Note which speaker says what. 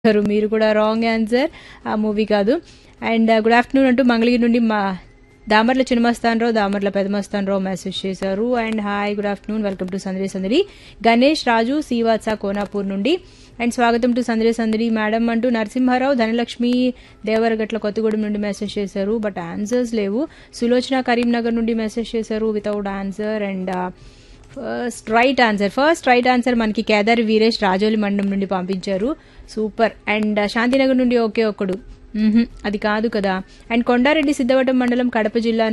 Speaker 1: చేశారు మీరు కూడా రాంగ్ ఆన్సర్ ఆ మూవీ కాదు అండ్ గుడ్ ఆఫ్టర్నూన్ అంటూ మంగళగిరి నుండి మా దామర్ల చిన్నమస్తానరావు దామర్ల పెదమస్తానరావు మెసేజ్ చేశారు and hi good afternoon welcome to Sandadi Sandadi Ganesh రాజు శ్రీవాత్స కోనాపూర్ నుండి అండ్ స్వాగతం టు సందడి సందడి మేడం అంటూ నరసింహారావు ధనలక్ష్మి దేవరగట్ల కొత్తగూడెం నుండి మెసేజ్ చేశారు బట్ ఆన్సర్స్ లేవు సులోచన కరీంనగర్ నుండి మెసేజ్ చేశారు without answer and first right answer first right answer మనకి కేదారి వీరేష్ రాజోలి మండలం నుండి పంపించారు సూపర్ అండ్ శాంతినగర్ నుండి ఒకే ఒక్కడు మ్మ్హ్మ్, అది కాదు కదా అండ్ కొండారెడ్డి సిద్ధవటం మండలం కడప జిల్లా